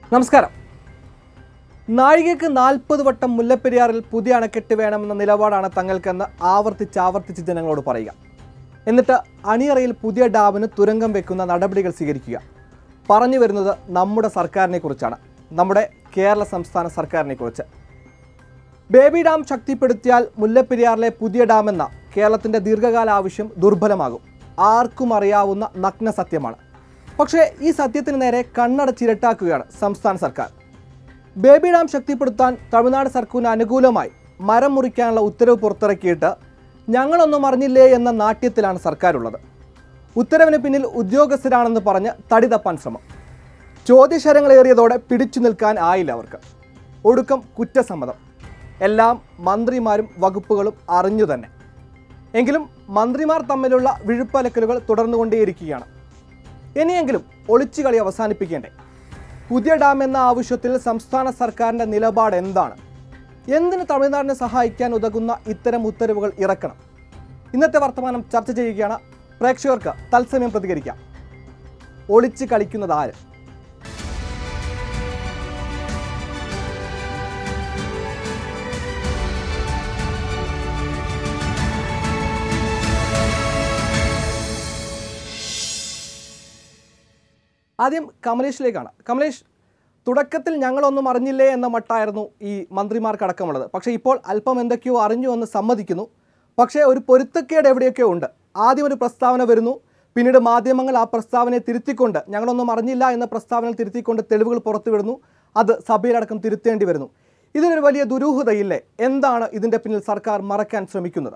നമസ്കാരം നാഴികയ്ക്ക് നാൽപ്പത് വട്ടം മുല്ലപ്പെരിയാറിൽ പുതിയ അണക്കെട്ട് വേണമെന്ന നിലപാടാണ് തങ്ങൾക്കെന്ന് ആവർത്തിച്ച് ആവർത്തിച്ച് ജനങ്ങളോട് പറയുക എന്നിട്ട് അണിയറയിൽ പുതിയ ഡാമിന് തുരങ്കം വെക്കുന്ന നടപടികൾ സ്വീകരിക്കുക പറഞ്ഞു വരുന്നത് നമ്മുടെ സർക്കാരിനെ കുറിച്ചാണ് നമ്മുടെ കേരള സംസ്ഥാന സർക്കാരിനെ കുറിച്ച് ബേബി ഡാം ശക്തിപ്പെടുത്തിയാൽ മുല്ലപ്പെരിയാറിലെ പുതിയ ഡാം എന്ന കേരളത്തിൻ്റെ ദീർഘകാല ആവശ്യം ദുർബലമാകും ആർക്കും അറിയാവുന്ന നഗ്ന സത്യമാണ് പക്ഷേ ഈ സത്യത്തിന് നേരെ കണ്ണടച്ചിരട്ടാക്കുകയാണ് സംസ്ഥാന സർക്കാർ ബേബി ഡാം ശക്തിപ്പെടുത്താൻ തമിഴ്നാട് സർക്കാരിന് അനുകൂലമായി മരം മുറിക്കാനുള്ള ഉത്തരവ് പുറത്തിറക്കിയിട്ട് ഞങ്ങളൊന്നും അറിഞ്ഞില്ലേ എന്ന നാട്യത്തിലാണ് സർക്കാരുള്ളത് ഉത്തരവിന് പിന്നിൽ ഉദ്യോഗസ്ഥരാണെന്ന് പറഞ്ഞ് തടി തപ്പാൻ ശ്രമം ചോദ്യശരങ്ങളേറിയതോടെ പിടിച്ചു നിൽക്കാൻ ആയില്ല അവർക്ക് ഒടുക്കം കുറ്റസമ്മതം എല്ലാം മന്ത്രിമാരും വകുപ്പുകളും അറിഞ്ഞു തന്നെ എങ്കിലും മന്ത്രിമാർ തമ്മിലുള്ള വിഴുപ്പലക്കലുകൾ തുടർന്നുകൊണ്ടേയിരിക്കുകയാണ് ഇനിയെങ്കിലും ഒളിച്ചുകളി അവസാനിപ്പിക്കേണ്ടേ പുതിയ ഡാം എന്ന ആവശ്യത്തിൽ സംസ്ഥാന സർക്കാരിൻ്റെ നിലപാട് എന്താണ് എന്തിന് തമിഴ്നാടിനെ സഹായിക്കാൻ ഉതകുന്ന ഇത്തരം ഉത്തരവുകൾ ഇറക്കണം ഇന്നത്തെ വർത്തമാനം ചർച്ച ചെയ്യുകയാണ് പ്രേക്ഷകർക്ക് തത്സമയം പ്രതികരിക്കാം ഒളിച്ച് കളിക്കുന്നത് ആര് ആദ്യം കമലേഷിലേക്കാണ് കമലേഷ് തുടക്കത്തിൽ ഞങ്ങളൊന്നും അറിഞ്ഞില്ലേ എന്ന മട്ടായിരുന്നു ഈ മന്ത്രിമാർക്കടക്കമുള്ളത് പക്ഷേ ഇപ്പോൾ അല്പം എന്തൊക്കെയോ അറിഞ്ഞു എന്ന് സമ്മതിക്കുന്നു പക്ഷേ ഒരു പൊരുത്തക്കേട് എവിടെയൊക്കെയോ ഉണ്ട് ആദ്യം ഒരു പ്രസ്താവന വരുന്നു പിന്നീട് മാധ്യമങ്ങൾ ആ പ്രസ്താവനയെ തിരുത്തിക്കൊണ്ട് ഞങ്ങളൊന്നും അറിഞ്ഞില്ല എന്ന പ്രസ്താവനയിൽ തിരുത്തിക്കൊണ്ട് തെളിവുകൾ പുറത്തുവിടുന്നു അത് സഭയിലടക്കം തിരുത്തേണ്ടി വരുന്നു ഇതിനൊരു വലിയ ദുരൂഹതയില്ലേ എന്താണ് ഇതിൻ്റെ പിന്നിൽ സർക്കാർ മറയ്ക്കാൻ ശ്രമിക്കുന്നത്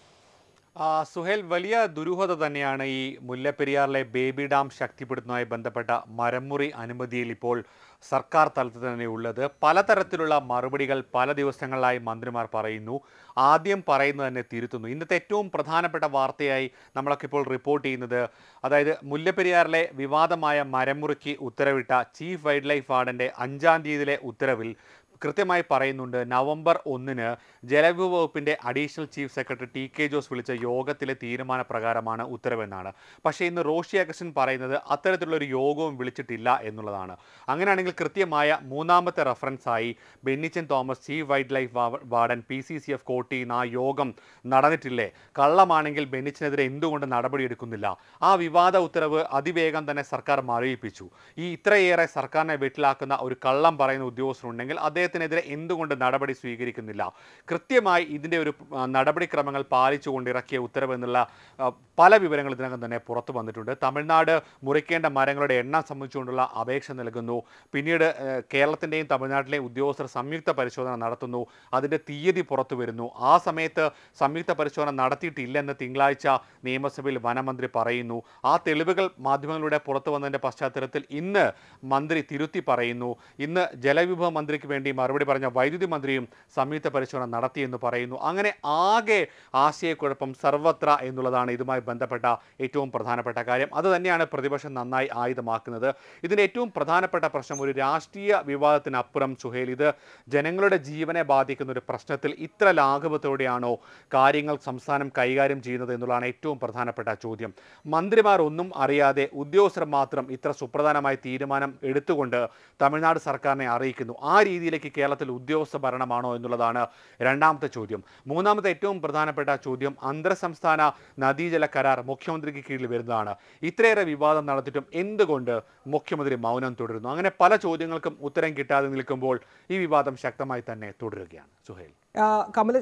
ആ, സുഹേൽ വലിയ ദുരൂഹത തന്നെയാണ് ഈ മുല്ലപ്പെരിയാറിലെ ബേബി ഡാം ശക്തിപ്പെടുത്തുന്നതുമായി ബന്ധപ്പെട്ട മരമുറി അനുമതിയിൽ ഇപ്പോൾ സർക്കാർ തലത്തിൽ തന്നെ ഉള്ളത് പലതരത്തിലുള്ള മറുപടികൾ പല ദിവസങ്ങളിലായി മന്ത്രിമാർ പറയുന്നു ആദ്യം പറയുന്നത് തന്നെ തിരുത്തുന്നു ഇന്നത്തെ ഏറ്റവും പ്രധാനപ്പെട്ട വാർത്തയായി നമ്മളൊക്കെ ഇപ്പോൾ റിപ്പോർട്ട് ചെയ്യുന്നത് അതായത് മുല്ലപ്പെരിയാറിലെ വിവാദമായ മരമുറിക്ക് ഉത്തരവിട്ട ചീഫ് വൈൽഡ് ലൈഫ് വാർഡന്റെ അഞ്ചാം തീയതിയിലെ ഉത്തരവിൽ കൃത്യമായി പറയുന്നുണ്ട് നവംബർ ഒന്നിന് ജലവിഭവ വകുപ്പിന്റെ additional chief secretary T K Jose വിളിച്ച യോഗത്തിലെ തീരുമാനപ്രകാരമാണ് ഉത്തരവെന്നാണ് പക്ഷേ ഇന്ന് റോഷി അഗസ്റ്റൻ പറയുന്നത് അത്തരത്തിലുള്ള ഒരു യോഗവും വിളിച്ചിട്ടില്ല എന്നുള്ളതാണ് അങ്ങനെയാണെങ്കിൽ കൃത്യമായ മൂന്നാമത്തെ റെഫറൻസായി Bennichan Thomas chief wildlife warden P C C F കോട്ടിയിൽ നിന്ന് ആ യോഗം നടന്നിട്ടില്ലേ കള്ളമാണെങ്കിൽ ബെന്നിച്ചിനെതിരെ എന്തുകൊണ്ട് നടപടിയെടുക്കുന്നില്ല ആ വിവാദ ഉത്തരവ് അതിവേഗം തന്നെ സർക്കാർ മരവിപ്പിച്ചു ഈ ഇത്രയേറെ സർക്കാരിനെ വെട്ടിലാക്കുന്ന ഒരു കള്ളം പറയുന്ന ഉദ്യോഗസ്ഥരുണ്ടെങ്കിൽ അദ്ദേഹത്തിനെതിരെ എന്തുകൊണ്ട് നടപടി സ്വീകരിക്കുന്നില്ല കൃത്യമായി ഇതിൻ്റെ ഒരു ആ, നടപടിക്രമങ്ങൾ പാലിച്ചുകൊണ്ട് ഇറക്കിയ ഉത്തരവ് എന്നുള്ള ആ, പല വിവരങ്ങൾ ഇതിനകം തന്നെ പുറത്തു വന്നിട്ടുണ്ട് തമിഴ്നാട് മുറിക്കേണ്ട മരങ്ങളുടെ എണ്ണം സംബന്ധിച്ചുകൊണ്ടുള്ള അപേക്ഷ നൽകുന്നു പിന്നീട് ഏഹ്, കേരളത്തിൻ്റെയും തമിഴ്നാട്ടിലെയും ഉദ്യോഗസ്ഥർ സംയുക്ത പരിശോധന നടത്തുന്നു അതിൻ്റെ തീയതി പുറത്തു വരുന്നു ആ സമയത്ത് സംയുക്ത പരിശോധന നടത്തിയിട്ടില്ലെന്ന് തിങ്കളാഴ്ച നിയമസഭയിൽ വനമന്ത്രി പറയുന്നു ആ തെളിവുകൾ മാധ്യമങ്ങളിലൂടെ പുറത്തു വന്നതിൻ്റെ പശ്ചാത്തലത്തിൽ ഇന്ന് മന്ത്രി തിരുത്തി പറയുന്നു ഇന്ന് ജലവിഭവ മന്ത്രിക്ക് വേണ്ടി മറുപടി പറഞ്ഞ വൈദ്യുതി മന്ത്രിയും സംയുക്ത പരിശോധന നടത്തിയെന്ന് പറയുന്നു അങ്ങനെ ആകെ ആശയക്കുഴപ്പം സർവത്ര എന്നുള്ളതാണ് ഇതുമായി ബന്ധപ്പെട്ട ഏറ്റവും പ്രധാനപ്പെട്ട കാര്യം അത് തന്നെയാണ് പ്രതിപക്ഷം നന്നായി ആയുധമാക്കുന്നത് ഇതിൻ്റെ ഏറ്റവും പ്രധാനപ്പെട്ട പ്രശ്നം ഒരു രാഷ്ട്രീയ വിവാദത്തിനപ്പുറം സുഹേൽ ഇത് ജനങ്ങളുടെ ജീവനെ ബാധിക്കുന്ന ഒരു പ്രശ്നത്തിൽ ഇത്ര ലാഘവത്തോടെയാണോ കാര്യങ്ങൾ സംസ്ഥാനം കൈകാര്യം ചെയ്യുന്നത് എന്നുള്ളതാണ് ഏറ്റവും പ്രധാനപ്പെട്ട ചോദ്യം മന്ത്രിമാർ ഒന്നും അറിയാതെ ഉദ്യോഗസ്ഥർ മാത്രം ഇത്ര സുപ്രധാനമായ തീരുമാനം എടുത്തുകൊണ്ട് തമിഴ്നാട് സർക്കാരിനെ അറിയിക്കുന്നു ആ രീതിയിലേക്ക് കേരളത്തിൽ ഉദ്യോഗസ്ഥ ഭരണമാണോ എന്നുള്ളതാണ് രണ്ടാമത്തെ ചോദ്യം മൂന്നാമത്തെ ഏറ്റവും പ്രധാനപ്പെട്ട ചോദ്യം അന്തർ സംസ്ഥാന നദീജല കരാർ മുഖ്യമന്ത്രിക്ക് കീഴിൽ വരുന്നതാണ് ഇത്രയേറെ വിവാദം നടത്തിയിട്ടും എന്തുകൊണ്ട് മുഖ്യമന്ത്രി മൗനം തുടരുന്നു അങ്ങനെ പല ചോദ്യങ്ങൾക്കും ഉത്തരം കിട്ടാതെ നിൽക്കുമ്പോൾ ഈ വിവാദം ശക്തമായി തന്നെ തുടരുകയാണ് സുഹേൽ ആ, കമല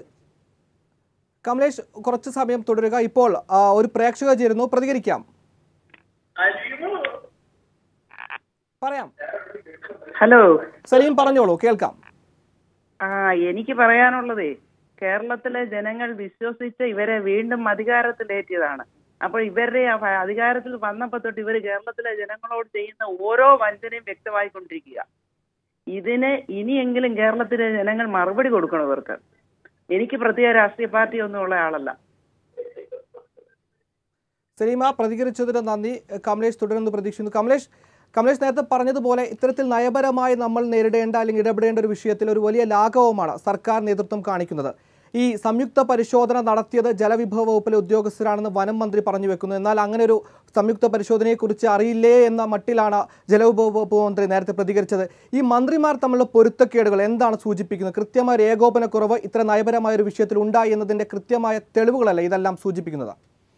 കമലേഷ് കുറച്ച് സമയം തുടരുക ഇപ്പോൾ ആ, ഒരു പ്രേക്ഷക ചേരുന്നു പ്രതികരിക്കാം പറയാം ഹലോ സലീം പറഞ്ഞോളൂ കേൾക്കാം ആ എനിക്ക് പറയാനുള്ളതേ കേരളത്തിലെ ജനങ്ങൾ വിശ്വസിച്ച് ഇവരെ വീണ്ടും അധികാരത്തിലേറ്റിയതാണ് അപ്പോൾ ഇവരുടെ ആ ഭ- അധികാരത്തിൽ വന്നപ്പോ തൊട്ട് ഇവർ കേരളത്തിലെ ജനങ്ങളോട് ചെയ്യുന്ന ഓരോ വഞ്ചനയും വ്യക്തമായിക്കൊണ്ടിരിക്കുക ഇതിന് ഇനിയെങ്കിലും കേരളത്തിലെ ജനങ്ങൾ മറുപടി കൊടുക്കണം ഇവർക്ക് എനിക്ക് പ്രത്യേക രാഷ്ട്രീയ പാർട്ടി ഒന്നും ഉള്ള ആളല്ല സലീമ പ്രതികരിച്ചതിന് നന്ദി കമലേഷ് തുടരുന്നു പ്രതീക്ഷിക്കുന്നു കമലേഷ് കമലേഷ് നേരത്തെ പറഞ്ഞതുപോലെ ഇത്തരത്തിൽ നയപരമായി നമ്മൾ നേരിടേണ്ട അല്ലെങ്കിൽ ഇടപെടേണ്ട ഒരു വിഷയത്തിൽ ഒരു വലിയ ലാഘവമാണ് സർക്കാർ നേതൃത്വം കാണിക്കുന്നത് ഈ സംയുക്ത പരിശോധന നടത്തിയത് ജലവിഭവ വകുപ്പിലെ ഉദ്യോഗസ്ഥരാണെന്ന് വനം മന്ത്രി പറഞ്ഞു വെക്കുന്നു എന്നാൽ അങ്ങനെ ഒരു സംയുക്ത പരിശോധനയെക്കുറിച്ച് അറിയില്ലേ എന്ന മട്ടിലാണ് ജലവിഭവ വകുപ്പ് മന്ത്രി നേരത്തെ പ്രതികരിച്ചത് ഈ മന്ത്രിമാർ തമ്മിലുള്ള പൊരുത്തക്കേടുകൾ എന്താണ് സൂചിപ്പിക്കുന്നത് കൃത്യമായ ഒരു ഏകോപനക്കുറവ് ഇത്ര നയപരമായ ഒരു വിഷയത്തിൽ ഉണ്ടായി എന്നതിൻ്റെ കൃത്യമായ തെളിവുകളല്ല ഇതെല്ലാം സൂചിപ്പിക്കുന്നത്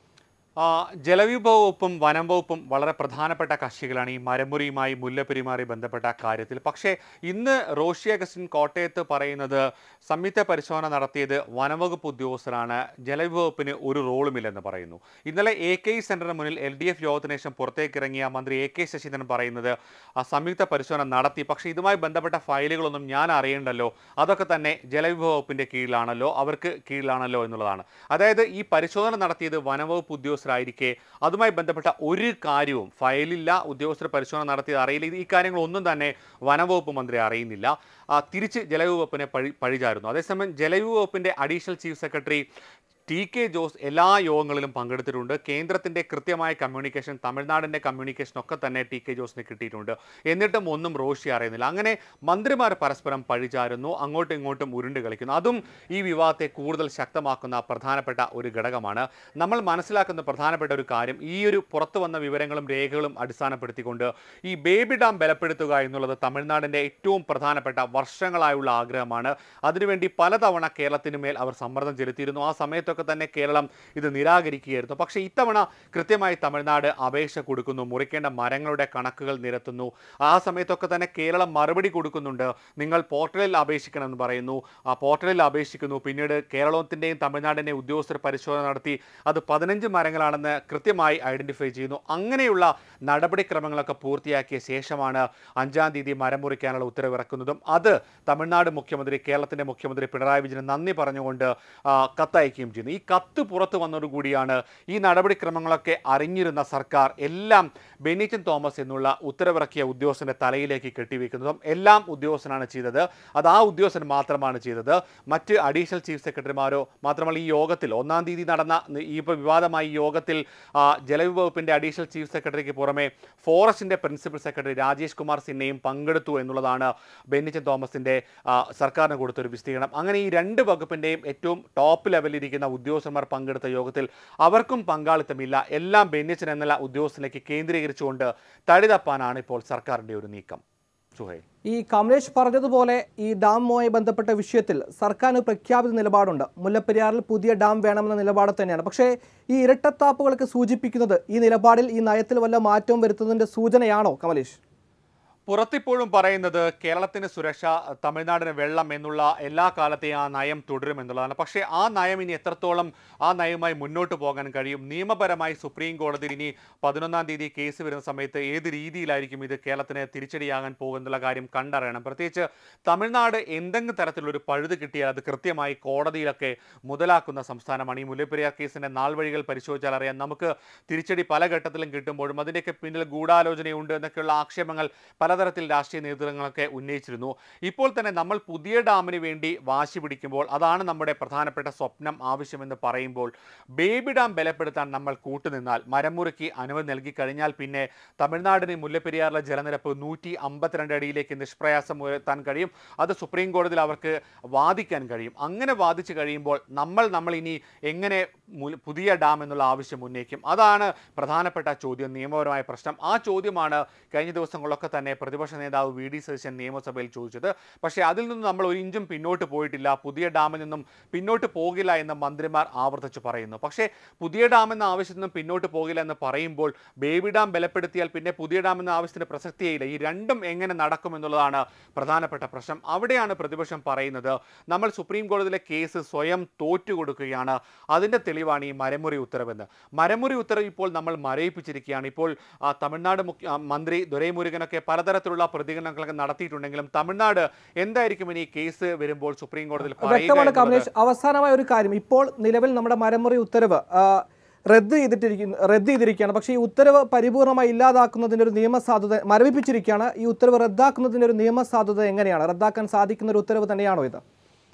ആ, ജലവിഭവ വകുപ്പും വനം വകുപ്പും വളരെ പ്രധാനപ്പെട്ട കക്ഷികളാണ് ഈ മരമുറിയുമായി മുല്ലപ്പെരിയുമായി ബന്ധപ്പെട്ട കാര്യത്തിൽ പക്ഷേ ഇന്ന് റോഷി അഗസ്റ്റിൻ കോട്ടയത്ത് പറയുന്നത് സംയുക്ത പരിശോധന നടത്തിയത് വനംവകുപ്പ് ഉദ്യോഗസ്ഥരാണ് ജലവിഭവ വകുപ്പിന് ഒരു റോളുമില്ലെന്ന് പറയുന്നു ഇന്നലെ എ കെ ഇ സെന്ററിന് മുന്നിൽ എൽ ഡി എഫ് യോഗത്തിന് ശേഷം പുറത്തേക്കിറങ്ങിയ മന്ത്രി എ കെ ശശീന്ദ്രൻ പറയുന്നത് ആ സംയുക്ത പരിശോധന നടത്തി പക്ഷേ ഇതുമായി ബന്ധപ്പെട്ട ഫയലുകളൊന്നും ഞാൻ അറിയണ്ടല്ലോ അതൊക്കെ തന്നെ ജലവിഭവ വകുപ്പിന്റെ കീഴിലാണല്ലോ അവർക്ക് കീഴിലാണല്ലോ എന്നുള്ളതാണ് അതായത് ഈ പരിശോധന നടത്തിയത് വനംവകുപ്പ് ഉദ്യോഗസ്ഥരായിരിക്കെ അതുമായി ബന്ധപ്പെട്ട ഒരു കാര്യവും ഫയലില്ല ഉദ്യോഗസ്ഥർ പരിശോധന നടത്തിയത് അറിയില്ല ഇത് ഈ കാര്യങ്ങളൊന്നും തന്നെ വനംവകുപ്പ് മന്ത്രി അറിയുന്നില്ല ആ, തിരിച്ച് ജലവിഭവ വകുപ്പിനെ പഴി പഴിചാരുന്നു അതേസമയം ജലവിഭവ വകുപ്പിന്റെ additional chief secretary T K Jose എല്ലാ യോഗങ്ങളിലും പങ്കെടുത്തിട്ടുണ്ട് കേന്ദ്രത്തിന്റെ കൃത്യമായ കമ്മ്യൂണിക്കേഷൻ തമിഴ്നാടിന്റെ കമ്മ്യൂണിക്കേഷൻ ഒക്കെ തന്നെ ടി കെ ജോസിന് കിട്ടിയിട്ടുണ്ട് എന്നിട്ടും ഒന്നും റോഷി അറിയുന്നില്ല അങ്ങനെ മന്ത്രിമാർ പരസ്പരം പഴിചാരുന്നു അങ്ങോട്ടും ഇങ്ങോട്ടും ഉരുണ്ട് കളിക്കുന്നു അതും ഈ വിവാദത്തെ കൂടുതൽ ശക്തമാക്കുന്ന പ്രധാനപ്പെട്ട ഒരു ഘടകമാണ് നമ്മൾ മനസ്സിലാക്കുന്ന പ്രധാനപ്പെട്ട ഒരു കാര്യം ഈ ഒരു പുറത്തു വന്ന വിവരങ്ങളും രേഖകളും അടിസ്ഥാനപ്പെടുത്തിക്കൊണ്ട് ഈ ബേബി ഡാം ബലപ്പെടുത്തുക എന്നുള്ളത് തമിഴ്നാടിന്റെ ഏറ്റവും പ്രധാനപ്പെട്ട വർഷങ്ങളായുള്ള ആഗ്രഹമാണ് അതിനുവേണ്ടി പലതവണ കേരളത്തിന് മേൽ അവർ സമ്മർദ്ദം ചെലുത്തിയിരുന്നു ആ സമയത്തൊക്കെ തന്നെ കേരളം ഇത് നിരാകരിക്കുകയായിരുന്നു പക്ഷേ ഇത്തവണ കൃത്യമായി തമിഴ്നാട് അപേക്ഷ കൊടുക്കുന്നു മുറിക്കേണ്ട മരങ്ങളുടെ കണക്കുകൾ നിരത്തുന്നു ആ സമയത്തൊക്കെ തന്നെ കേരളം മറുപടി കൊടുക്കുന്നുണ്ട് നിങ്ങൾ പോർട്ടലിൽ അപേക്ഷിക്കണമെന്ന് പറയുന്നു ആ പോർട്ടലിൽ അപേക്ഷിക്കുന്നു പിന്നീട് കേരളത്തിൻ്റെയും തമിഴ്നാടിൻ്റെയും ഉദ്യോഗസ്ഥർ പരിശോധന നടത്തി അത് പതിനഞ്ച് മരങ്ങളാണെന്ന് കൃത്യമായി ഐഡന്റിഫൈ ചെയ്യുന്നു അങ്ങനെയുള്ള നടപടിക്രമങ്ങളൊക്കെ പൂർത്തിയാക്കിയ ശേഷമാണ് അഞ്ചാം തീയതി മരം മുറിക്കാനുള്ള ഉത്തരവിറക്കുന്നതും അത് തമിഴ്നാട് മുഖ്യമന്ത്രി കേരളത്തിൻ്റെ മുഖ്യമന്ത്രി പിണറായി വിജയന് നന്ദി പറഞ്ഞുകൊണ്ട് ആ, കത്തയക്കുകയും ചെയ്യുന്നു ഈ കത്ത് പുറത്തു വന്നതോടുകൂടിയാണ് ഈ നടപടിക്രമങ്ങളൊക്കെ അറിഞ്ഞിരുന്ന സർക്കാർ എല്ലാം ബെന്നിച്ചൻ തോമസ് എന്നുള്ള ഉത്തരവിറക്കിയ ഉദ്യോഗസ്ഥന്റെ തലയിലേക്ക് കെട്ടിവെക്കുന്നതും എല്ലാം ഉദ്യോഗസ്ഥനാണ് ചെയ്തത് അത് ആ ഉദ്യോഗസ്ഥൻ മാത്രമാണ് ചെയ്തത് മറ്റ് അഡീഷണൽ ചീഫ് സെക്രട്ടറിമാരോ മാത്രമല്ല ഈ യോഗത്തിൽ ഒന്നാം തീയതി നടന്ന ഈ ഇപ്പോൾ വിവാദമായ ഈ യോഗത്തിൽ ആ, ജലവിഭവ വകുപ്പിന്റെ അഡീഷണൽ ചീഫ് സെക്രട്ടറിക്ക് പുറമെ ഫോറസ്റ്റിന്റെ പ്രിൻസിപ്പൽ സെക്രട്ടറി രാജേഷ് കുമാർ സിൻഹയും പങ്കെടുത്തു എന്നുള്ളതാണ് ബെന്നിച്ചൻ തോമസിന്റെ ആ, സർക്കാരിന് കൊടുത്തൊരു വിശദീകരണം അങ്ങനെ ഈ രണ്ട് വകുപ്പിന്റെയും ഏറ്റവും ടോപ്പ് ലെവലിൽ ഇരിക്കുന്ന ഉദ്യോഗസ്ഥന്മാർ പങ്കെടുത്ത യോഗത്തിൽ അവർക്കും പങ്കാളിത്തമില്ല എല്ലാം ബെന്നിച്ചൻ എന്നുള്ള ഉദ്യോഗസ്ഥനിലേക്ക് കേന്ദ്രീകരിച്ചുകൊണ്ട് തടിതപ്പാനാണ് ഇപ്പോൾ സർക്കാരിന്റെ ഒരു നീക്കം സുഹൈൽ ഈ കമലേഷ് പറഞ്ഞതുപോലെ ഈ ഡാമുമായി ബന്ധപ്പെട്ട വിഷയത്തിൽ സർക്കാരിന് പ്രഖ്യാപിത നിലപാടുണ്ട് മുല്ലപ്പെരിയാറിൽ പുതിയ ഡാം വേണമെന്ന നിലപാട് തന്നെയാണ് പക്ഷേ ഈ ഇരട്ടത്താപ്പുകളൊക്കെ സൂചിപ്പിക്കുന്നത് ഈ നിലപാടിൽ ഈ നയത്തിൽ വല്ല മാറ്റവും വരുത്തുന്നതിന്റെ സൂചനയാണോ കമലേഷ് പുറത്തിപ്പോഴും പറയുന്നത് കേരളത്തിന് സുരക്ഷ തമിഴ്നാടിന് വെള്ളം എന്നുള്ള എല്ലാ കാലത്തെയും ആ നയം തുടരുമെന്നുള്ളതാണ് പക്ഷേ ആ നയം ഇനി എത്രത്തോളം ആ നയവുമായി മുന്നോട്ട് പോകാൻ കഴിയും നിയമപരമായി സുപ്രീം കോടതിയിൽ ഇനി പതിനൊന്നാം തീയതി കേസ് വരുന്ന സമയത്ത് ഏത് രീതിയിലായിരിക്കും ഇത് കേരളത്തിന് തിരിച്ചടിയാകാൻ പോകുന്നുള്ള കാര്യം കണ്ടറിയണം പ്രത്യേകിച്ച് തമിഴ്നാട് എന്തെങ്കിലും തരത്തിലൊരു പഴുത് കിട്ടിയാൽ അത് കൃത്യമായി കോടതിയിലൊക്കെ മുതലാക്കുന്ന സംസ്ഥാനമാണ് ഈ മുല്ലപ്പെരിയാർ കേസിന്റെ നാൾ വഴികൾ പരിശോധിച്ചാൽ അറിയാം നമുക്ക് തിരിച്ചടി പല ഘട്ടത്തിലും കിട്ടുമ്പോഴും അതിൻ്റെയൊക്കെ പിന്നിൽ ഗൂഢാലോചനയുണ്ട് എന്നൊക്കെയുള്ള ആക്ഷേപങ്ങൾ പലതരത്തിൽ രാഷ്ട്രീയ നേതൃത്വങ്ങളൊക്കെ ഉന്നയിച്ചിരുന്നു ഇപ്പോൾ തന്നെ നമ്മൾ പുതിയ ഡാമിന് വേണ്ടി വാശി പിടിക്കുമ്പോൾ അതാണ് നമ്മുടെ പ്രധാനപ്പെട്ട സ്വപ്നം ആവശ്യമെന്ന് പറയുമ്പോൾ ബേബി ഡാം ബലപ്പെടുത്താൻ നമ്മൾ കൂട്ടുനിന്നാൽ മരമുറിക്ക് അനുമതി നൽകി കഴിഞ്ഞാൽ പിന്നെ തമിഴ്നാടിന് മുല്ലപ്പെരിയാറിലെ ജലനിരപ്പ് നൂറ്റി അമ്പത്തിരണ്ട് അടിയിലേക്ക് നിഷ്പ്രയാസം ഉയർത്താൻ കഴിയും അത് സുപ്രീം കോടതിയിൽ അവർക്ക് വാദിക്കാൻ കഴിയും അങ്ങനെ വാദിച്ചു കഴിയുമ്പോൾ നമ്മൾ നമ്മൾ ഇനി എങ്ങനെ മു- പുതിയ ഡാം എന്നുള്ള ആവശ്യം ഉന്നയിക്കും അതാണ് പ്രധാനപ്പെട്ട ചോദ്യം നിയമപരമായ പ്രശ്നം ആ ചോദ്യമാണ് കഴിഞ്ഞ ദിവസങ്ങളിലൊക്കെ തന്നെ പ്രതിപക്ഷ നേതാവ് വി ഡി സതീശൻ നിയമസഭയിൽ ചോദിച്ചത് പക്ഷേ അതിൽ നിന്ന് നമ്മൾ ഒരു ഇഞ്ചും പിന്നോട്ട് പോയിട്ടില്ല പുതിയ ഡാമിൽ നിന്നും പിന്നോട്ട് പോകില്ല എന്ന് മന്ത്രിമാർ ആവർത്തിച്ച് പറയുന്നു പക്ഷേ പുതിയ ഡാം എന്ന ആവശ്യത്തിൽ നിന്നും പിന്നോട്ട് പോകില്ല എന്ന് പറയുമ്പോൾ ബേബി ഡാം ബലപ്പെടുത്തിയാൽ പിന്നെ പുതിയ ഡാം എന്ന ആവശ്യത്തിന് പ്രസക്തിയില്ല ഈ രണ്ടും എങ്ങനെ നടക്കും എന്നുള്ളതാണ് പ്രധാനപ്പെട്ട പ്രശ്നം അവിടെയാണ് പ്രതിപക്ഷം പറയുന്നത് നമ്മൾ സുപ്രീം കോടതിയിലെ കേസ് സ്വയം തോറ്റുകൊടുക്കുകയാണ് അതിൻ്റെ തെളിവാണ് ഈ മരമുറി ഉത്തരവെന്ന് മരമുറി ഉത്തരവ് ഇപ്പോൾ നമ്മൾ മരയിപ്പിച്ചിരിക്കുകയാണ് ഇപ്പോൾ ആ, തമിഴ്നാട് മുഖ്യ ആ, മന്ത്രി ദുരൈമുരുകനൊക്കെ പലതരത്തിലുള്ള പ്രതികരണങ്ങളൊക്കെ നടത്തിയിട്ടുണ്ടെങ്കിലും തമിഴ്നാട് എന്തായിരിക്കും ഇനി ഈ കേസ് വരുമ്പോൾ സുപ്രീം കോടതിയിൽ പറയുക വ്യക്തമാണ് എന്നുള്ളത് കമലേഷ് അവസാനമായ ഒരു കാര്യം ഇപ്പോൾ നിലവിൽ നമ്മുടെ മരമുറി ഉത്തരവ് ആ, റദ്ദ് ചെയ്തിട്ടിരിക്കുന്നു റദ്ദ് ചെയ്തിരിക്കുകയാണ് പക്ഷേ ഈ ഉത്തരവ് പരിപൂർണമായി ഇല്ലാതാക്കുന്നതിൻ്റെ ഒരു നിയമസാധുത മരവിപ്പിച്ചിരിക്കുകയാണ് ഈ ഉത്തരവ് റദ്ദാക്കുന്നതിൻ്റെ ഒരു നിയമസാധുത എങ്ങനെയാണ് റദ്ദാക്കാൻ സാധിക്കുന്ന ഒരു ഉത്തരവ് തന്നെയാണോ ഇത്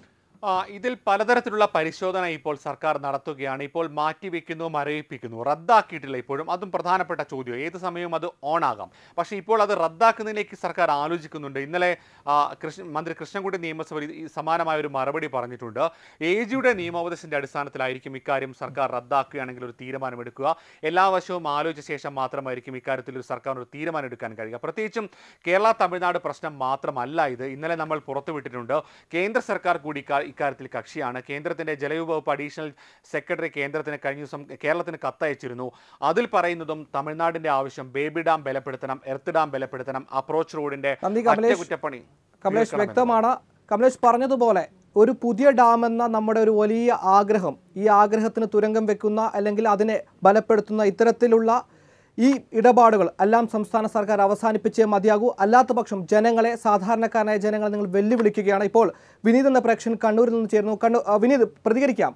ആ, ഇതിൽ പലതരത്തിലുള്ള പരിശോധന ഇപ്പോൾ സർക്കാർ നടത്തുകയാണ് ഇപ്പോൾ മാറ്റിവെക്കുന്നു മരവിപ്പിക്കുന്നു റദ്ദാക്കിയിട്ടില്ല ഇപ്പോഴും അതും പ്രധാനപ്പെട്ട ചോദ്യം ഏത് സമയവും അത് ഓൺ ആകാം പക്ഷേ ഇപ്പോൾ അത് റദ്ദാക്കുന്നതിലേക്ക് സർക്കാർ ആലോചിക്കുന്നുണ്ട് ഇന്നലെ ആ, കൃഷ്ണ മന്ത്രി കൃഷ്ണൻകുട്ടി നിയമസഭയിൽ ഈ സമാനമായ ഒരു മറുപടി പറഞ്ഞിട്ടുണ്ട് എ ജിയുടെ നിയമോപദേശത്തിന്റെ അടിസ്ഥാനത്തിലായിരിക്കും ഇക്കാര്യം സർക്കാർ റദ്ദാക്കുകയാണെങ്കിൽ ഒരു തീരുമാനമെടുക്കുക എല്ലാ വശവും ആലോചിച്ച ശേഷം മാത്രമായിരിക്കും ഇക്കാര്യത്തിൽ ഒരു സർക്കാർ ഒരു തീരുമാനം എടുക്കാൻ കഴിയുക പ്രത്യേകിച്ചും കേരള തമിഴ്നാട് പ്രശ്നം മാത്രമല്ല ഇത് ഇന്നലെ നമ്മൾ പുറത്തുവിട്ടിട്ടുണ്ട് കേന്ദ്ര സർക്കാർ കൂടി ഇക്കാ- ഇക്കാര്യത്തിൽ കക്ഷിയാണ് കേന്ദ്രത്തിന്റെ ജലവിഭവ അഡീഷണൽ സെക്രട്ടറി കേന്ദ്രത്തിന് കഴിഞ്ഞ ദിവസം കേരളത്തിന് കത്തയച്ചിരുന്നു അതിൽ പറയുന്നതും തമിഴ്നാടിന്റെ ആവശ്യം ബേബി ഡാം ബലപ്പെടുത്തണം എർത്ത് ഡാം ബലപ്പെടുത്തണം അപ്രോച്ച് റോഡിന്റെ നന്ദി കമലേഷ്. അറ്റകുറ്റപ്പണി കമലേഷ് തീർക്കണമെന്ന്. വ്യക്തമാണ് കമലേഷ് പറഞ്ഞതുപോലെ ഒരു പുതിയ ഡാം എന്ന നമ്മുടെ ഒരു വലിയ ആഗ്രഹം ഈ ആഗ്രഹത്തിന് തുരങ്കം വെക്കുന്ന അല്ലെങ്കിൽ അതിനെ ബലപ്പെടുത്തുന്ന ഇത്തരത്തിലുള്ള ഈ ഇടപാടുകൾ എല്ലാം സംസ്ഥാന സർക്കാർ അവസാനിപ്പിച്ചേ മതിയാകൂ അല്ലാത്ത പക്ഷം ജനങ്ങളെ സാധാരണക്കാരനായ ജനങ്ങളെ നിങ്ങൾ വെല്ലുവിളിക്കുകയാണ് ഇപ്പോൾ വിനീത് എന്ന പ്രേക്ഷകൻ കണ്ണൂരിൽ നിന്ന് ചേരുന്നു കണ്ണൂർ ആ, വിനീത് പ്രതികരിക്കാം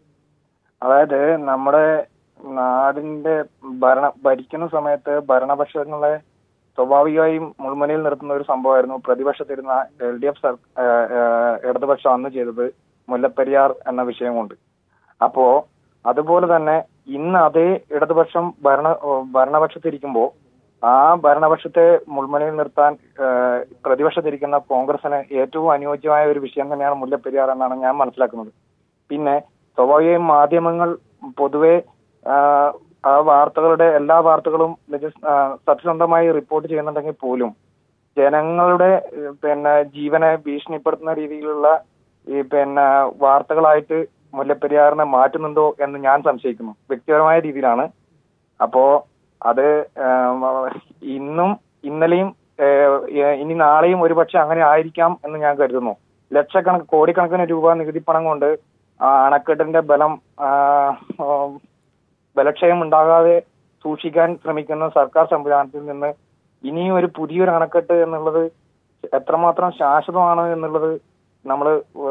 അതായത് നമ്മുടെ നാടിന്റെ ഭരണ ഭരിക്കുന്ന സമയത്ത് ഭരണപക്ഷങ്ങളെ സ്വാഭാവികമായും മുൾമുനയിൽ നിർത്തുന്ന ഒരു സംഭവമായിരുന്നു പ്രതിപക്ഷത്തിരുന്ന എൽ ഡി എഫ് ഇടതുപക്ഷം അന്ന് ചെയ്തത് മുല്ലപ്പെരിയാർ എന്ന വിഷയം കൊണ്ട് അപ്പോ അതുപോലെ തന്നെ ഇന്ന് അതേ ഇടതുപക്ഷം ഭരണ ഭരണപക്ഷത്തിരിക്കുമ്പോ ആ ഭരണപക്ഷത്തെ മുൾമുനയിൽ നിർത്താൻ ഏഹ്, പ്രതിപക്ഷത്തിരിക്കുന്ന കോൺഗ്രസിന് ഏറ്റവും അനുയോജ്യമായ ഒരു വിഷയം തന്നെയാണ് മുല്ലപ്പെരിയാർ എന്നാണ് ഞാൻ മനസ്സിലാക്കുന്നത് പിന്നെ സ്വാഭാവികമായും മാധ്യമങ്ങൾ പൊതുവെ ആ, ആ വാർത്തകളുടെ എല്ലാ വാർത്തകളും നിജ- ആ, സത്യസന്ധമായി റിപ്പോർട്ട് ചെയ്യുന്നുണ്ടെങ്കിൽ പോലും ജനങ്ങളുടെ ഏഹ്, പിന്നെ ജീവനെ ഭീഷണിപ്പെടുത്തുന്ന രീതിയിലുള്ള ഈ പിന്നെ വാർത്തകളായിട്ട് മുല്ലപ്പെരിയാറിനെ മാറ്റുന്നുണ്ടോ എന്ന് ഞാൻ സംശയിക്കുന്നു വ്യക്തിപരമായ രീതിയിലാണ് അപ്പോ അത് ഏം, ഇന്നും ഇന്നലെയും ഏഹ്, ഏഹ്, ഇനി നാളെയും ഒരുപക്ഷെ അങ്ങനെ ആയിരിക്കാം എന്ന് ഞാൻ കരുതുന്നു ലക്ഷക്കണക്ക് കോടിക്കണക്കിന് രൂപ നികുതി പണം കൊണ്ട് ആ അണക്കെട്ടിന്റെ ബലം ആ, ഉം, ബലക്ഷയം ഉണ്ടാകാതെ സൂക്ഷിക്കാൻ ശ്രമിക്കുന്ന സർക്കാർ സംവിധാനത്തിൽ നിന്ന് ഇനിയും ഒരു പുതിയൊരു അണക്കെട്ട് എന്നുള്ളത് എത്രമാത്രം ശാശ്വതമാണ് എന്നുള്ളത് നമ്മൾ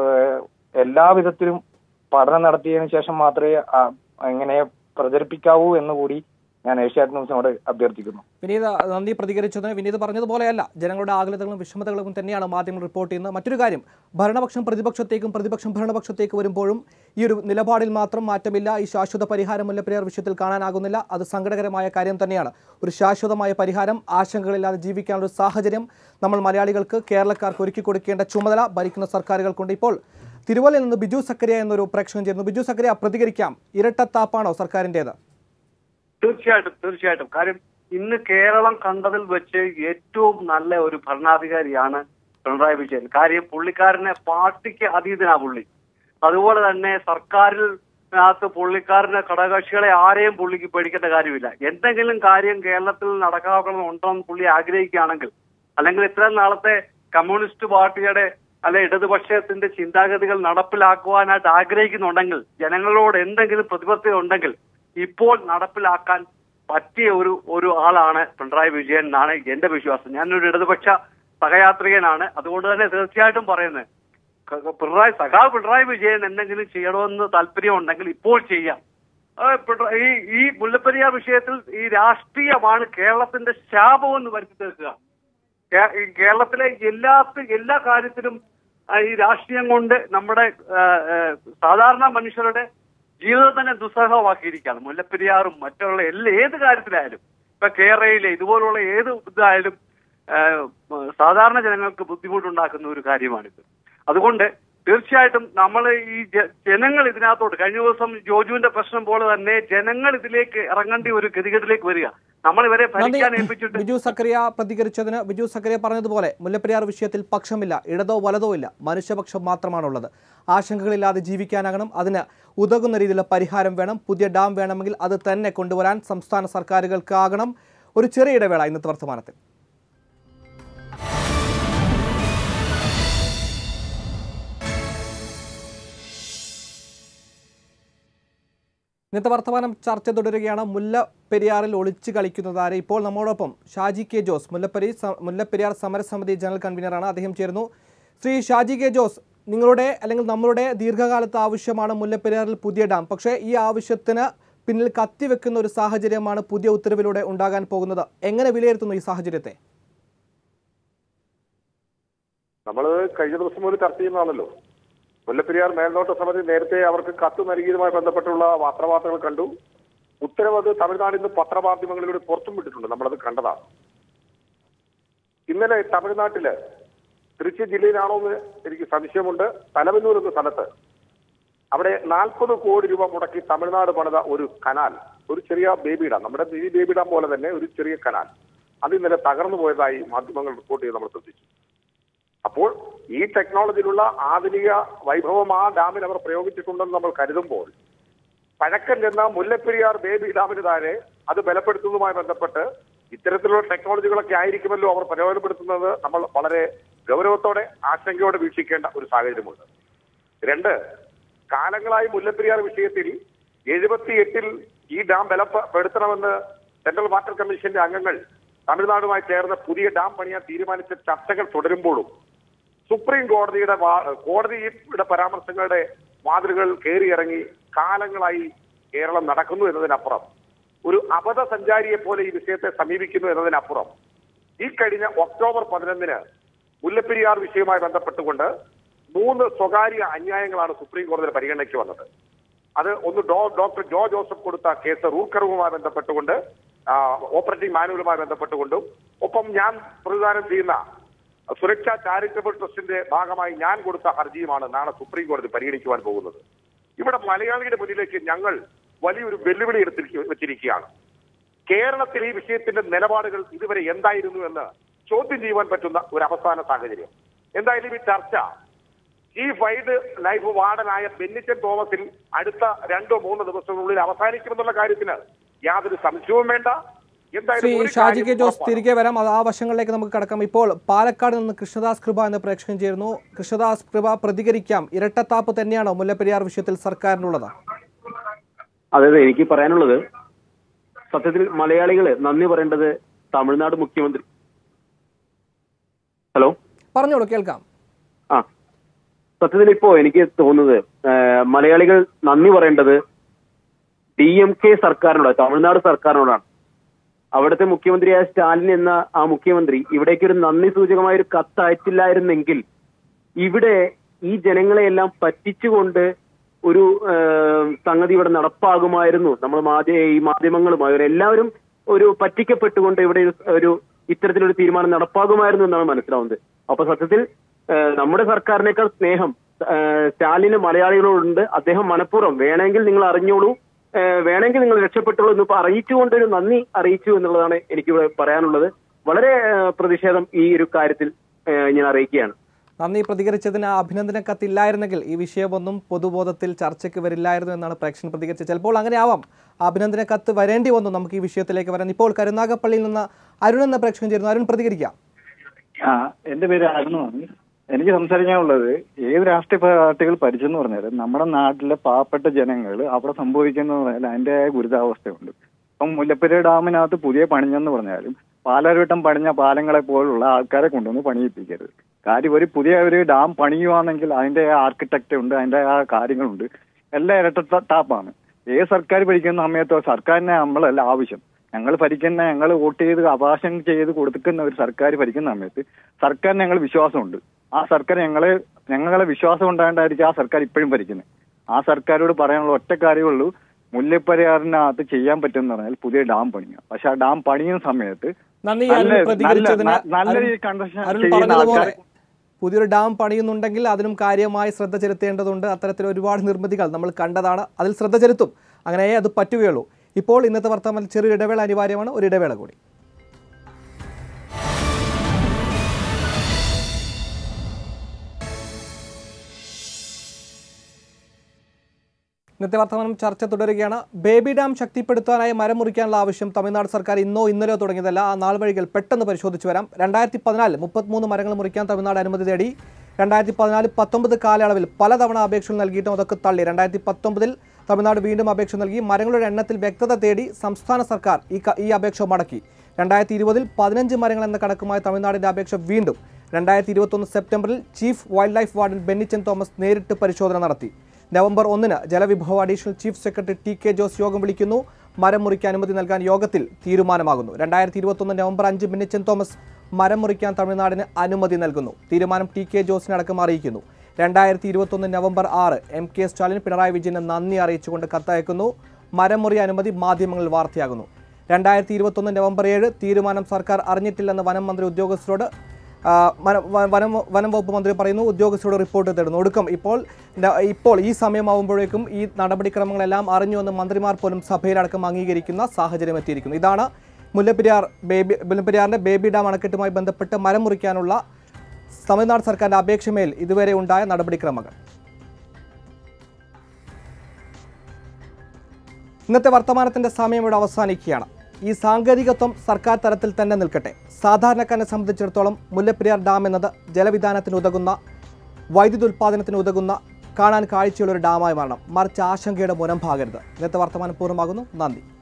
എല്ലാ വിധത്തിലും പഠനം നടത്തിയതിനു ശേഷം മാത്രമേ ആ, എങ്ങനെ പ്രചരിപ്പിക്കാവൂ എന്ന് കൂടി ഞാൻ ഏഷ്യാനെറ്റ് ന്യൂസിനോട് അഭ്യർത്ഥിക്കുന്നു വിനീത് നന്ദി പ്രതികരിച്ചതിന് വിനീത് പറഞ്ഞതുപോലെയല്ല ജനങ്ങളുടെ ആകുലതകളും വിഷമതകളും തന്നെയാണ് മാധ്യമങ്ങൾ റിപ്പോർട്ട് ചെയ്യുന്നത് മറ്റൊരു കാര്യം ഭരണപക്ഷം പ്രതിപക്ഷത്തേക്കും പ്രതിപക്ഷം ഭരണപക്ഷത്തേക്ക് വരുമ്പോഴും ഈ ഒരു നിലപാടിൽ മാത്രം മാറ്റമില്ല ഈ ശാശ്വത പരിഹാരം മുല്ലപ്പെരിയാർ വിഷയത്തിൽ കാണാനാകുന്നില്ല അത് സങ്കടകരമായ കാര്യം തന്നെയാണ് ഒരു ശാശ്വതമായ പരിഹാരം ആശങ്കകളില്ലാതെ ജീവിക്കാനുള്ള ഒരു സാഹചര്യം നമ്മൾ മലയാളികൾക്ക് കേരളക്കാർക്ക് ഒരുക്കി കൊടുക്കേണ്ട ചുമതല ഭരിക്കുന്ന സർക്കാരുകൾക്കുണ്ട് ഇപ്പോൾ തിരുവല്ലയിൽ നിന്ന് ബിജു സക്കരിയ എന്നൊരു പ്രേക്ഷകൻ ചേരുന്നു ബിജു സക്കരിയ പ്രതികരിക്കാം ഇരട്ടത്താപ്പാണോ സർക്കാരിൻ്റേത് തീർച്ചയായിട്ടും തീർച്ചയായിട്ടും കാര്യം ഇന്ന് കേരളം കണ്ടതിൽ വെച്ച് ഏറ്റവും നല്ല ഒരു ഭരണാധികാരിയാണ് പിണറായി വിജയൻ കാര്യം പുള്ളിക്കാരനെ പാർട്ടിക്ക് അതീതനാ പുള്ളി അതുപോലെ തന്നെ സർക്കാരിൽ അകത്ത് പുള്ളിക്കാരന് ഘടകകക്ഷികളെ ആരെയും പുള്ളിക്ക് പേടിക്കേണ്ട കാര്യമില്ല എന്തെങ്കിലും കാര്യം കേരളത്തിൽ നടക്കാക്കണമെന്നുണ്ടോന്ന് പുള്ളി ആഗ്രഹിക്കുകയാണെങ്കിൽ അല്ലെങ്കിൽ ഇത്രയും നാളത്തെ കമ്മ്യൂണിസ്റ്റ് പാർട്ടിയുടെ അല്ലെ ഇടതുപക്ഷത്തിന്റെ ചിന്താഗതികൾ നടപ്പിലാക്കുവാനായിട്ട് ആഗ്രഹിക്കുന്നുണ്ടെങ്കിൽ ജനങ്ങളോട് എന്തെങ്കിലും പ്രതിബദ്ധത ഉണ്ടെങ്കിൽ ഇപ്പോൾ നടപ്പിലാക്കാൻ പറ്റിയ ഒരു ഒരു ആളാണ് പിണറായി വിജയൻ എന്നാണ് എന്റെ വിശ്വാസം ഞാനൊരു ഇടതുപക്ഷ സഹയാത്രികനാണ് അതുകൊണ്ട് തന്നെ തീർച്ചയായിട്ടും പറയുന്നത് ക- പിണറായി സഖാവ് പിണറായി വിജയൻ എന്തെങ്കിലും ചെയ്യണമെന്ന് താല്പര്യം ഉണ്ടെങ്കിൽ ഇപ്പോൾ ചെയ്യാം ആ, പിണ- ഈ ഈ മുല്ലപ്പെരിയാർ വിഷയത്തിൽ ഈ രാഷ്ട്രീയമാണ് കേരളത്തിന്റെ ശാപമെന്ന് വരുത്തി തീർക്കുക കേ- ഈ കേരളത്തിലെ എല്ലാ എല്ലാ കാര്യത്തിലും ആ, ഈ രാഷ്ട്രീയം കൊണ്ട് നമ്മുടെ ആ, ആ, സാധാരണ മനുഷ്യരുടെ ജീവിതം തന്നെ ദുസ്സഹമാക്കിയിരിക്കുകയാണ് മുല്ലപ്പെരിയാറും മറ്റുള്ള എല്ലാ ഏത് കാര്യത്തിലായാലും ഇപ്പൊ കേരളയിലെ ഇതുപോലുള്ള ഏത് ഇതായാലും ആ, സാധാരണ ജനങ്ങൾക്ക് ബുദ്ധിമുട്ടുണ്ടാക്കുന്ന ഒരു കാര്യമാണിത് അതുകൊണ്ട് തീർച്ചയായിട്ടും നമ്മൾ ഈ ജ- ജനങ്ങൾ ഇതിനകത്തോട്ട് കഴിഞ്ഞ ദിവസം ജോജുവിന്റെ പ്രശ്നം പോലെ തന്നെ ജനങ്ങൾ ഇതിലേക്ക് ഇറങ്ങേണ്ട ഒരു ഗതികേടിലേക്ക് വരിക നമ്മൾ ഇവരെ ഭരിക്കാൻ നന്ദി ഏൽപ്പിച്ചിട്ട് ബിജു സക്കറിയ പ്രതികരിച്ചതിന് ബിജു സക്കറിയ പറഞ്ഞതുപോലെ മുല്ലപ്പെരിയാർ വിഷയത്തിൽ പക്ഷമില്ല ഇടതോ വലതോ ഇല്ല മനുഷ്യപക്ഷം മാത്രമാണുള്ളത് ആശങ്കകളില്ലാതെ ജീവിക്കാനാകണം അതിന് ഉതകുന്ന രീതിയിലുള്ള പരിഹാരം വേണം പുതിയ ഡാം വേണമെങ്കിൽ അത് തന്നെ കൊണ്ടുവരാൻ സംസ്ഥാന സർക്കാരുകൾക്കാകണം ഒരു ചെറിയ ഇടവേള ഇന്നത്തെ വർത്തമാനത്തിൽ ഇന്നത്തെ വർത്തമാനം ചർച്ച തുടരുകയാണ് മുല്ലപ്പെരിയാറിൽ ഒളിച്ചു കളിക്കുന്നതാരെ ഇപ്പോൾ നമ്മോടൊപ്പം ഷാജി കെ ജോസ് മുല്ലപ്പെരി സ- മുല്ലപ്പെരിയാർ സമരസമിതി ജനറൽ കൺവീനറാണ് അദ്ദേഹം ചേരുന്നു ശ്രീ ഷാജി കെ ജോസ് നിങ്ങളുടെ അല്ലെങ്കിൽ നമ്മളുടെ ദീർഘകാലത്തെ ആവശ്യമാണ് മുല്ലപ്പെരിയാറിൽ പുതിയ ഡാം പക്ഷേ ഈ ആവശ്യത്തിന് പിന്നിൽ കത്തിവെക്കുന്ന ഒരു സാഹചര്യമാണ് പുതിയ ഉത്തരവിലൂടെ ഉണ്ടാകാൻ പോകുന്നത് എങ്ങനെ വിലയിരുത്തുന്നു ഈ സാഹചര്യത്തെ നമ്മൾ കഴിഞ്ഞ ദിവസം ഒരു ചർച്ച ചെയ്യുന്നതാണല്ലോ മുല്ലപ്പെരിയാർ മേൽനോട്ട സമിതി നേരത്തെ അവർക്ക് കത്ത് നൽകിയതുമായി ബന്ധപ്പെട്ടുള്ള പത്രവാർത്തകൾ കണ്ടു ഉത്തരവ് അത് തമിഴ്നാടിൽ നിന്ന് പത്രമാധ്യമങ്ങളിലൂടെ പുറത്തും വിട്ടിട്ടുണ്ട് നമ്മളത് കണ്ടതാണ് ഇന്നലെ തമിഴ്നാട്ടില് തൃശ്ശൂർ ജില്ലയിലാണോ എന്ന് എനിക്ക് സംശയമുണ്ട് തലവന്നൂർ എന്ന സ്ഥലത്ത് അവിടെ നാൽപ്പത് കോടി രൂപ മുടക്കി തമിഴ്നാട് പണിത ഒരു കനാൽ ഒരു ചെറിയ ബേബി ഡാം നമ്മുടെ മിനി ബേബി ഡാം പോലെ തന്നെ ഒരു ചെറിയ കനാൽ അത് ഇന്നലെ തകർന്നു പോയതായി മാധ്യമങ്ങൾ റിപ്പോർട്ട് ചെയ്ത് നമ്മൾ ശ്രദ്ധിച്ചു അപ്പോൾ ഈ ടെക്നോളജിയിലുള്ള ആധുനിക വൈഭവം ആ ഡാമിൽ അവർ പ്രയോഗിച്ചിട്ടുണ്ടെന്ന് നമ്മൾ കരുതുമ്പോൾ പഴക്കം ചെന്ന മുല്ലപ്പെരിയാർ ബേബി ഡാമിന് താഴെ അത് ബലപ്പെടുത്തുന്നതുമായി ബന്ധപ്പെട്ട് ഇത്തരത്തിലുള്ള ടെക്നോളജികളൊക്കെ ആയിരിക്കുമല്ലോ അവർ പ്രയോജനപ്പെടുത്തുന്നത് നമ്മൾ വളരെ ഗൗരവത്തോടെ ആശങ്കയോടെ വീക്ഷിക്കേണ്ട ഒരു സാഹചര്യമുണ്ട് രണ്ട് കാലങ്ങളായി മുല്ലപ്പെരിയാർ വിഷയത്തിൽ എഴുപത്തി എട്ടിൽ ഈ ഡാം ബലപ്പെടുത്തണമെന്ന് സെൻട്രൽ വാട്ടർ കമ്മീഷന്റെ അംഗങ്ങൾ തമിഴ്നാടുമായി ചേർന്ന് പുതിയ ഡാം പണിയാൻ തീരുമാനിച്ച ചർച്ചകൾ തുടരുമ്പോഴും സുപ്രീം കോടതിയുടെ വാ- കോടതിയുടെ പരാമർശങ്ങളുടെ വാതിലുകൾ കയറിയിറങ്ങി കാലങ്ങളായി കേരളം നടക്കുന്നു എന്നതിനപ്പുറം ഒരു അബദ്ധ സഞ്ചാരിയെ പോലെ ഈ വിഷയത്തെ സമീപിക്കുന്നു എന്നതിനപ്പുറം ഈ കഴിഞ്ഞ ഒക്ടോബർ പതിനൊന്നിന് മുല്ലപ്പെരിയാർ വിഷയവുമായി ബന്ധപ്പെട്ടുകൊണ്ട് മൂന്ന് സ്വകാര്യ അന്യായങ്ങളാണ് സുപ്രീം കോടതിയുടെ പരിഗണനയ്ക്ക് വന്നത് അത് ഒന്ന് ഡോ ഡോക്ടർ ജോ ജോസഫ് കൊടുത്ത കേസ് റൂക്കറുമായി ബന്ധപ്പെട്ടുകൊണ്ട് ആ, ഓപ്പറേറ്റിംഗ് മാനുവലുമായി ബന്ധപ്പെട്ടുകൊണ്ടും ഒപ്പം ഞാൻ പ്രതിദാനം ചെയ്യുന്ന സുരക്ഷാ ചാരിറ്റബിൾ ട്രസ്റ്റിന്റെ ഭാഗമായി ഞാൻ കൊടുത്ത ഹർജിയുമാണ് നാളെ സുപ്രീം കോടതി പരിഗണിക്കുവാൻ പോകുന്നത് ഇവിടെ മലയാളിയുടെ മുന്നിലേക്ക് ഞങ്ങൾ വലിയൊരു വെല്ലുവിളി എടുത്തിരിക്ക വെച്ചിരിക്കുകയാണ് കേരളത്തിൽ ഈ വിഷയത്തിന്റെ നിലപാടുകൾ ഇതുവരെ എന്തായിരുന്നു എന്ന് ചോദ്യം ചെയ്യുവാൻ പറ്റുന്ന ഒരു അവസാന സാഹചര്യം എന്തായാലും ഈ ചർച്ച ചീഫ് വൈഡ് ലൈഫ് വാർഡനായ ബെന്നിച്ചൻ തോമസിൽ അടുത്ത രണ്ടോ മൂന്നോ ദിവസത്തിനുള്ളിൽ അവസാനിക്കുമെന്നുള്ള കാര്യത്തിന് യാതൊരു സംശയവും വേണ്ട ശ്രീ എന്തായാലും ഒരു ഷാജി കെ കാര്യം ജോസ് ഉറപ്പാണ്. തിരികെ വരാം അത് ആ വശങ്ങളിലേക്ക് നമുക്ക് കടക്കാം ഇപ്പോൾ പാലക്കാട് നിന്ന് കൃഷ്ണദാസ് കൃപ എന്ന പ്രേക്ഷകൻ ചേരുന്നു കൃഷ്ണദാസ് കൃപ പ്രതികരിക്കാം ഇരട്ടത്താപ്പ് തന്നെയാണോ മുല്ലപ്പെരിയാർ വിഷയത്തിൽ സർക്കാരിനുള്ളത് അതെ അതെ എനിക്ക് പറയാനുള്ളത് സത്യത്തിൽ മലയാളികള് നന്ദി പറയേണ്ടത് തമിഴ്നാട് മുഖ്യമന്ത്രി ഹലോ പറഞ്ഞോളൂ കേൾക്കാം ആ സത്യത്തിൽ ഇപ്പോ എനിക്ക് തോന്നുന്നത് ആ, മലയാളികൾ നന്ദി പറയേണ്ടത് ഡി എം കെ സർക്കാരിനോട് തമിഴ്നാട് സർക്കാരിനോടാണ് അവിടുത്തെ മുഖ്യമന്ത്രിയായ സ്റ്റാലിൻ എന്ന ആ മുഖ്യമന്ത്രി ഇവിടേക്ക് ഒരു നന്ദി സൂചകമായ ഒരു കത്ത് അയച്ചില്ലായിരുന്നെങ്കിൽ ഇവിടെ ഈ ജനങ്ങളെയെല്ലാം പറ്റിച്ചുകൊണ്ട് ഒരു ആ, സംഗതി ഇവിടെ നടപ്പാകുമായിരുന്നു നമ്മൾ മാധ്യ ഈ മാധ്യമങ്ങളുമായി ഒരു എല്ലാവരും ഒരു പറ്റിക്കപ്പെട്ടുകൊണ്ട് ഇവിടെ ഒരു- ഒരു ഇത്തരത്തിലൊരു തീരുമാനം നടപ്പാകുമായിരുന്നു എന്നാണ് മനസ്സിലാവുന്നത് അപ്പൊ സത്യത്തിൽ ആ, നമ്മുടെ സർക്കാരിനേക്കാൾ സ്നേഹം ആ, സ്റ്റാലിന് മലയാളികളോടുണ്ട് അദ്ദേഹം മനഃപൂർവ്വം വേണമെങ്കിൽ നിങ്ങൾ അറിഞ്ഞോളൂ ആ, വേണമെങ്കിൽ നിങ്ങൾ രക്ഷപ്പെട്ടോളൂ എന്ന് അറിയിച്ചുകൊണ്ട് ഒരു നന്ദി അറിയിച്ചു എന്നുള്ളതാണ് എനിക്കിവിടെ പറയാനുള്ളത് വളരെ ആ, പ്രതിഷേധം ഈ ഒരു കാര്യത്തിൽ ആ, ഞാൻ അറിയിക്കുകയാണ് നന്ദി പ്രതികരിച്ചതിന് ആ അഭിനന്ദന കത്തില്ലായിരുന്നെങ്കിൽ ഈ വിഷയമൊന്നും പൊതുബോധത്തിൽ ചർച്ചയ്ക്ക് വരില്ലായിരുന്നു എന്നാണ് പ്രേക്ഷകൻ പ്രതികരിച്ചത് ചിലപ്പോൾ അങ്ങനെ ആവാം ആ അഭിനന്ദന കത്ത് വരേണ്ടി വന്നു നമുക്ക് ഈ വിഷയത്തിലേക്ക് വരാൻ ഇപ്പോൾ കരുനാഗപ്പള്ളിയിൽ നിന്ന് അരുൺ എന്ന പ്രേക്ഷകൻ ചേരുന്നു അരുൺ പ്രതികരിക്കാം ആ എന്റെ പേര് അരുണാണ് എനിക്ക് സംസാരിക്കാനുള്ളത് ഏത് രാഷ്ട്രീയ പാർട്ടികൾ ഭരിച്ചെന്ന് പറഞ്ഞാൽ നമ്മുടെ നാട്ടിലെ പാവപ്പെട്ട ജനങ്ങൾ അവിടെ സംഭവിക്കുന്നത് പറഞ്ഞാൽ അതിന്റെ ഗുരുതാവസ്ഥയുണ്ട് ഇപ്പം മുല്ലപ്പെരിയാർ ഡാമിനകത്ത് പുതിയ പണിഞ്ഞെന്ന് പറഞ്ഞാലും പാലാരിവട്ടം പണിഞ്ഞ പാലങ്ങളെ പോലുള്ള ആൾക്കാരെ കൊണ്ടുവന്ന് പണിയിപ്പിക്കരുത് കാര്യം ഒരു പുതിയ ഒരു ഡാം പണിയുവാണെങ്കിൽ അതിന്റെ ആർക്കിടെക്റ്റ് ഉണ്ട് അതിന്റെ ആ കാര്യങ്ങളുണ്ട് എല്ലാം ഇരട്ട ടാപ്പാണ് ഏത് സർക്കാർ ഭരിക്കുന്ന സമയത്തോ സർക്കാരിനെ നമ്മളല്ല ആവശ്യം ഞങ്ങൾ ഭരിക്കുന്ന ഞങ്ങൾ വോട്ട് ചെയ്ത് അഭാഷണം ചെയ്ത് കൊടുക്കുന്ന ഒരു സർക്കാർ ഭരിക്കുന്ന സമയത്ത് സർക്കാരിന് ഞങ്ങൾ വിശ്വാസമുണ്ട് ആ സർക്കാർ ഞങ്ങളെ ഞങ്ങളെ വിശ്വാസം ഉണ്ടായിട്ടായിരിക്കും ആ സർക്കാർ ഇപ്പോഴും ഭരിക്കുന്നത് ആ സർക്കാരോട് പറയാനുള്ള ഒറ്റ കാര്യമുള്ളൂ മുല്ലപ്പെരിയാറിനകത്ത് ചെയ്യാൻ പറ്റുമെന്ന് പറഞ്ഞാൽ പുതിയ ഡാം പണിയുക പക്ഷെ ആ ഡാം പണിയുന്ന സമയത്ത് നന്ദി നല്ല- അരുൺ പ്രതികരിച്ചതിന് നല്ല- നല്ലൊരു അരുൺ- കൺസ്ട്രക്ഷൻ അരുൺ ചെയ്യുന്ന പറഞ്ഞതുപോലെ ആൾക്കാർ- പുതിയൊരു ഡാം പണിയുന്നുണ്ടെങ്കിൽ അതിനും കാര്യമായി ശ്രദ്ധ ചെലുത്തേണ്ടതുണ്ട് അത്തരത്തിൽ ഒരുപാട് നിർമ്മിതികൾ നമ്മൾ കണ്ടതാണ് അതിൽ ശ്രദ്ധ ചെലുത്തും അങ്ങനെയേ അത് പറ്റുകയുള്ളൂ ഇപ്പോൾ ഇന്നത്തെ വർത്തമാനത്തിൽ ചെറിയ ഇടവേള അനിവാര്യമാണ് ഒരു ഇടവേള കൂടി ഇന്നത്തെ വർത്തമാനം ചർച്ച തുടരുകയാണ് ബേബി ഡാം ശക്തിപ്പെടുത്താനായി മരം മുറിക്കാനുള്ള ആവശ്യം തമിഴ്നാട് സർക്കാർ ഇന്നോ ഇന്നലെയോ തുടങ്ങിയതല്ല ആ നാൾ വഴികൾ പെട്ടെന്ന് പരിശോധിച്ചു വരാം രണ്ടായിരത്തി പതിനാല് മുപ്പത്തിമൂന്ന് മരങ്ങൾ മുറിക്കാൻ തമിഴ്നാട് അനുമതി തേടി രണ്ടായിരത്തി പതിനാല് പത്തൊമ്പത് കാലയളവിൽ പലതവണ അപേക്ഷകൾ നൽകിയിട്ടും അതൊക്കെ തള്ളി രണ്ടായിരത്തി പത്തൊമ്പതിൽ തമിഴ്നാട് വീണ്ടും അപേക്ഷ നൽകി മരങ്ങളുടെ എണ്ണത്തിൽ വ്യക്തത തേടി സംസ്ഥാന സർക്കാർ ഈ ക- ഈ അപേക്ഷ മടക്കി രണ്ടായിരത്തി ഇരുപതിൽ പതിനഞ്ച് മരങ്ങൾ എന്ന കണക്കുമായി തമിഴ്നാടിന്റെ അപേക്ഷ വീണ്ടും രണ്ടായിരത്തി ഇരുപത്തൊന്ന് സെപ്റ്റംബറിൽ chief wildlife warden Bennichan Thomas നേരിട്ട് പരിശോധന നടത്തി നവംബർ ഒന്നിന് ജലവിഭവ additional chief secretary T K Jose യോഗം വിളിക്കുന്നു മരം മുറിക്കാൻ അനുമതി നൽകാൻ യോഗത്തിൽ തീരുമാനമാകുന്നു രണ്ടായിരത്തി ഇരുപത്തൊന്ന് നവംബർ അഞ്ച് ബെന്നിച്ചൻ തോമസ് മരം മുറിക്കാൻ തമിഴ്നാടിന് അനുമതി നൽകുന്നു തീരുമാനം ടി കെ ജോസിനടക്കം അറിയിക്കുന്നു രണ്ടായിരത്തി ഇരുപത്തൊന്ന് നവംബർ ആറ് എം കെ സ്റ്റാലിൻ പിണറായി വിജയന് നന്ദി അറിയിച്ചുകൊണ്ട് കത്തയക്കുന്നു മരമുറി അനുമതി മാധ്യമങ്ങളിൽ വാർത്തയാകുന്നു രണ്ടായിരത്തി ഇരുപത്തൊന്ന് നവംബർ ഏഴ് തീരുമാനം സർക്കാർ അറിഞ്ഞിട്ടില്ലെന്ന് വനം മന്ത്രി ഉദ്യോഗസ്ഥരോട് ആ, വനം വ- വനം വനം വകുപ്പ് മന്ത്രി പറയുന്നു ഉദ്യോഗസ്ഥരോട് റിപ്പോർട്ട് തേടുന്നു ഒടുക്കം ഇപ്പോൾ ന- ഇപ്പോൾ ഈ സമയമാകുമ്പോഴേക്കും ഈ നടപടിക്രമങ്ങളെല്ലാം അറിഞ്ഞുവെന്ന് മന്ത്രിമാർ പോലും സഭയിലടക്കം അംഗീകരിക്കുന്ന സാഹചര്യം എത്തിയിരിക്കുന്നു ഇതാണ് മുല്ലപ്പെരിയാർ ബേബി മുല്ലപ്പെരിയാറിന്റെ ബേബി ഡാം അണക്കെട്ടുമായി ബന്ധപ്പെട്ട് മരം മുറിക്കാനുള്ള തമിഴ്നാട് സർക്കാരിന്റെ അപേക്ഷമേൽ ഇതുവരെ ഉണ്ടായ നടപടിക്രമങ്ങൾ ഇന്നത്തെ വർത്തമാനത്തിന്റെ സമയം ഇവിടെ അവസാനിക്കുകയാണ് ഈ സാങ്കേതികത്വം സർക്കാർ തലത്തിൽ തന്നെ നിൽക്കട്ടെ സാധാരണക്കാരനെ സംബന്ധിച്ചിടത്തോളം മുല്ലപ്പെരിയാർ ഡാം എന്നത് ജലവിധാനത്തിന് ഉതകുന്ന വൈദ്യുതി ഉൽപ്പാദനത്തിന് ഉതകുന്ന കാണാൻ കാഴ്ചയുള്ള ഒരു ഡാമായി മാറണം മറിച്ച് ആശങ്കയുടെ മുനമ്പാകരുത് ഇന്നത്തെ വർത്തമാനം പൂർണ്ണമാകുന്നു നന്ദി